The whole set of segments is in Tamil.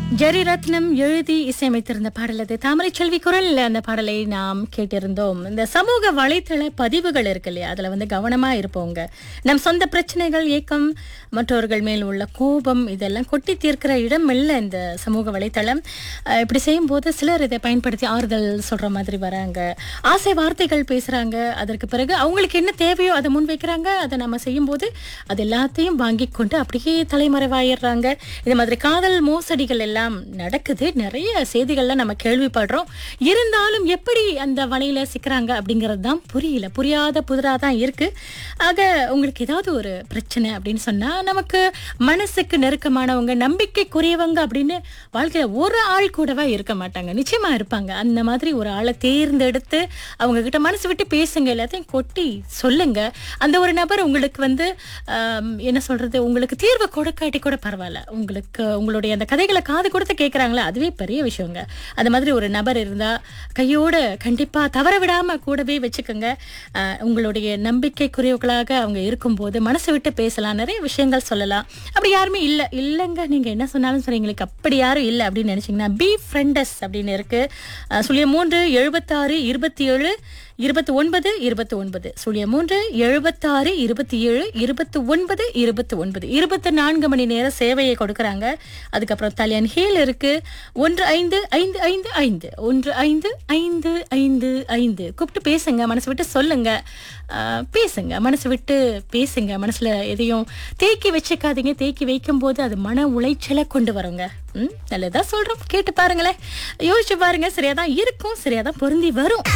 ஜெரி ரத்னம் எழுதி இசையமைத்திருந்த பாடல் அது தாமரை செல்வி குரல் அந்த பாடலை நாம் கேட்டிருந்தோம் இந்த சமூக வலைத்தள பதிவுகள் இருக்கு இல்லையா அதுல வந்து கவனமா இருப்போங்க நம் சொந்த பிரச்சனைகள் ஏக்கம் மற்றவர்கள் மேல் உள்ள கோபம் இதெல்லாம் கொட்டி தீர்க்கிற இடம் இல்லை இந்த சமூக வலைத்தளம் அஹ் இப்படி செய்யும்போது சிலர் இதை பயன்படுத்தி ஆறுதல் சொல்ற மாதிரி வராங்க ஆசை வார்த்தைகள் பேசுறாங்க அதற்கு பிறகு அவங்களுக்கு என்ன தேவையோ அதை முன் வைக்கிறாங்க அதை நம்ம செய்யும்போது அது எல்லாத்தையும் வாங்கி கொண்டு அப்படியே தலைமறைவாயிடுறாங்க இது மாதிரி காதல் மோசடிகள் எல்லாம் நடக்குது நிறைய செய்திகள்ல நம்ம கேள்விப்படுறோம் இருந்தாலும் எப்படி அந்த வலையில சிக்கிறாங்க அப்படிங்கிறது தான் புரியல புரியாத புதிரா தான் இருக்கு ஆக உங்களுக்கு ஏதாவது ஒரு பிரச்சனை அப்படின்னு சொன்னா நமக்கு மனசுக்கு நெருக்கமானவங்க நம்பிக்கைக்குரியவங்க அப்படின்னு வாழ்க்கையில ஒரு ஆள் கூடவா இருக்க மாட்டாங்க நிச்சயமா இருப்பாங்க அந்த மாதிரி ஒரு ஆளை தேர்ந்தெடுத்து அவங்க கிட்ட மனசு விட்டு பேசுங்க எல்லாத்தையும் கொட்டி சொல்லுங்க அந்த ஒரு நபர் உங்களுக்கு வந்து ஆம், என்ன சொல்றது உங்களுக்கு தீர்வு கொடுக்காட்டி கூட பரவாயில்ல உங்களுக்கு உங்களுடைய அந்த கதைகளை காது கொடுத்து கேட்குறாங்களா அதுவே பெரிய விஷயங்க அந்த மாதிரி ஒரு நபர் இருந்தா கையோட கண்டிப்பா தவற விடாம கூடவே வச்சுக்கோங்க ஆஹ், உங்களுடைய நம்பிக்கைக்குரியவர்களாக அவங்க இருக்கும்போது மனசு விட்டு பேசலாம் நிறைய விஷயங்கள் சொல்லலாம் அப்படி யாருமே இல்ல இல்லைங்க நீங்க என்ன சொன்னாலும் சரி எங்களுக்கு அப்படி யாரும் இல்லை அப்படின்னு நினைச்சீங்கன்னா பி ஃப்ரெண்டஸ் அப்படின்னு இருக்கு ஆஹ், சுழியம் மூன்று எழுபத்தாறு இருபத்தி ஏழு இருபத்தி ஒன்பது இருபத்தி ஒன்பது சுழிய மூன்று எழுபத்தாறு இருபத்தி ஏழு இருபத்தி ஒன்பது இருபத்தி ஒன்பது இருபத்தி நான்கு மணி நேர சேவையை கொடுக்கறாங்க அதுக்கப்புறம் தலியன் ஹீல் இருக்கு ஒன்று ஐந்து ஐந்து ஐந்து ஐந்து ஒன்று ஐந்து ஐந்து ஐந்து ஐந்து கூப்பிட்டு பேசுங்க மனசு விட்டு சொல்லுங்க ஆஹ், பேசுங்க மனசு விட்டு பேசுங்க மனசுல எதையும் தேக்கி வச்சுக்காதீங்க தேக்கி வைக்கும் போது அது மன உளைச்சலை கொண்டு வருங்க ம் நல்லதா சொல்றோம் கேட்டு பாருங்களேன் யோசிச்சு பாருங்க சரியாதான் இருக்கும் சரியாதான் பொருந்தி வரும்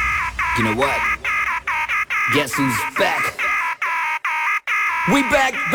You know what? Guess who's back? We back,